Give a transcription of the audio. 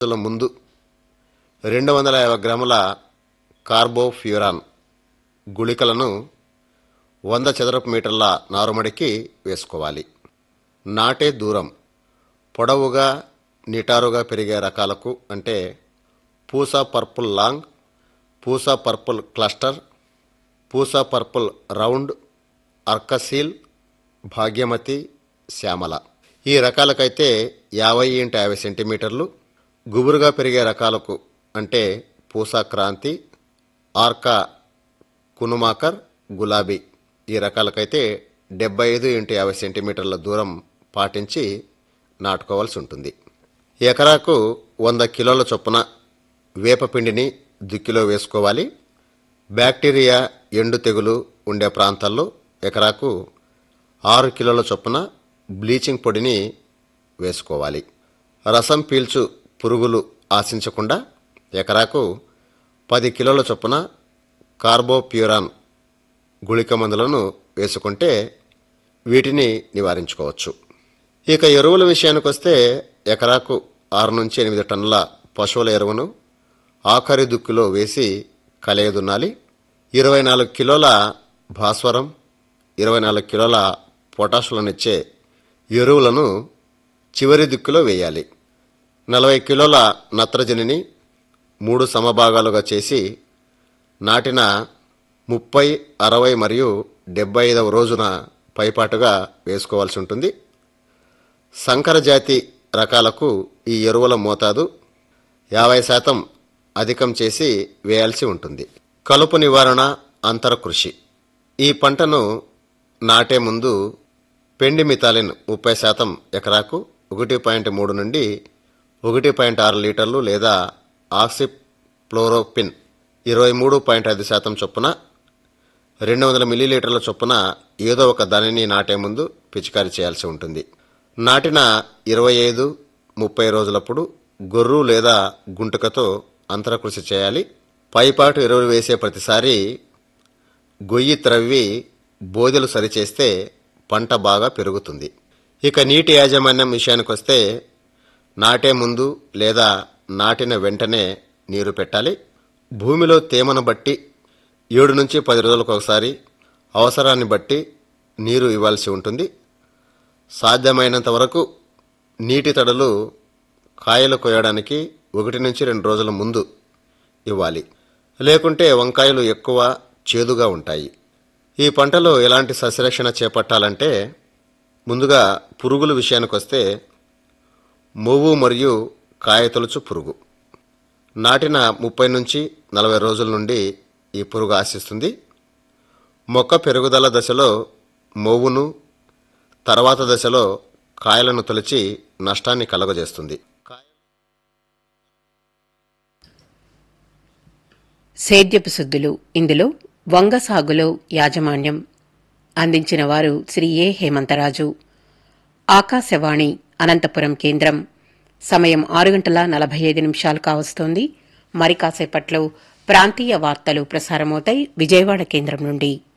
రోజుల ముందు రెండు వందల యాభై గ్రాముల కార్బోఫ్యూరాన్ గుళికలను వంద చదరపు మీటర్ల నారుమడికి వేసుకోవాలి నాటే దూరం పొడవుగా నిటారుగా పెరిగే రకాలకు అంటే Pusa purple long Pusa purple cluster Pusa purple round అర్కసీల్ భాగ్యమతి శ్యామల ఈ రకాలకైతే యాభై ఇంటి యాభై సెంటీమీటర్లు గుబురుగా పెరిగే రకాలకు అంటే పూసా క్రాంతి ఆర్కా కునుమాకర్ గులాబీ ఈ రకాలకైతే డెబ్బై ఐదు ఇంటూ యాభై సెంటీమీటర్ల దూరం పాటించి నాటుకోవాల్సి ఉంటుంది ఎకరాకు వంద కిలోల చొప్పున వేపపిండిని దుక్కిలో వేసుకోవాలి బ్యాక్టీరియా ఎండు తెగులు ఉండే ప్రాంతాల్లో ఎకరాకు ఆరు కిలోల చొప్పున బ్లీచింగ్ పొడిని వేసుకోవాలి రసం పీల్చు పురుగులు ఆశించకుండా ఎకరాకు పది కిలోల చొప్పున కార్బోప్యూరాన్ గుళిక మందులను వేసుకుంటే వీటిని నివారించుకోవచ్చు ఇక ఎరువుల విషయానికి వస్తే ఎకరాకు ఆరు నుంచి ఎనిమిది టన్నుల పశువుల ఎరువును ఆఖరి దుక్కులో వేసి కలయదున్నాలి ఇరవై నాలుగు కిలోల భాస్వరం ఇరవై నాలుగు కిలోల పొటాషులనిచ్చే ఎరువులను చివరి దిక్కులో వేయాలి నలభై కిలోల నత్రజనిని మూడు సమభాగాలుగా చేసి నాటిన ముప్పై అరవై మరియు డెబ్బై ఐదవ రోజున పైపాటుగా వేసుకోవాల్సి ఉంటుంది సంకర జాతి రకాలకు ఈ ఎరువుల మోతాదు యాభై శాతం అధికం చేసి వేయాల్సి ఉంటుంది కలుపు నివారణ అంతర కృషి ఈ పంటను నాటే ముందు పెండి మితాలిన్ ముప్పై శాతం ఎకరాకు ఒకటి పాయింట్ మూడు నుండి ఒకటి పాయింట్ ఆరు లీటర్లు లేదా ఆక్సిప్లోరోపిన్ ఇరవై మూడు పాయింట్ ఐదు శాతం చొప్పున రెండు వందల మిల్లీలీటర్ల చొప్పున ఏదో ఒక దానిని నాటే ముందు పిచికారీ చేయాల్సి ఉంటుంది నాటిన ఇరవై ఐదు ముప్పై రోజులప్పుడు గొర్రు లేదా గుంటుకతో అంతర కృషి చేయాలి పైపాటు ఎరువులు వేసే ప్రతిసారి గొయ్యి త్రవ్వి బోదెలు సరిచేస్తే పంట బాగా పెరుగుతుంది ఇక నీటి యాజమాన్యం విషయానికి వస్తే నాటే ముందు లేదా నాటిన వెంటనే నీరు పెట్టాలి భూమిలో తేమను బట్టి ఏడు నుంచి పది రోజులకు ఒకసారి అవసరాన్ని బట్టి నీరు ఇవ్వాల్సి ఉంటుంది సాధ్యమైనంత వరకు నీటి తడులు కాయలు కోయడానికి ఒకటి నుంచి రెండు రోజుల ముందు ఇవ్వాలి లేకుంటే వంకాయలు ఎక్కువ చేదుగా ఉంటాయి ఈ పంటలో ఎలాంటి సస్యరక్షణ చేపట్టాలంటే ముందుగా పురుగుల విషయానికి వస్తే మొవ్వు మరియు కాయతొలుచు పురుగు నాటిన ముప్పై నుంచి నలభై రోజుల నుండి ఈ పురుగు ఆశిస్తుంది మొక్క పెరుగుదల దశలో మొవ్వును తర్వాత దశలో కాయలను తొలిచి నష్టాన్ని కలుగజేస్తుంది సేద్యపు శుద్ధులు ఇందులో వంగ సాగులో యాజమాన్యం అందించిన వారు శ్రీ ఏ హేమంతరాజు ఆకాశవాణి అనంతపురం కేంద్రం సమయం ఆరు గంటల నలభై ఐదు నిమిషాలు కావస్తోంది మరి కాసేపట్లో ప్రాంతీయ వార్తలు ప్రసారమవుతాయి విజయవాడ కేంద్రం నుండి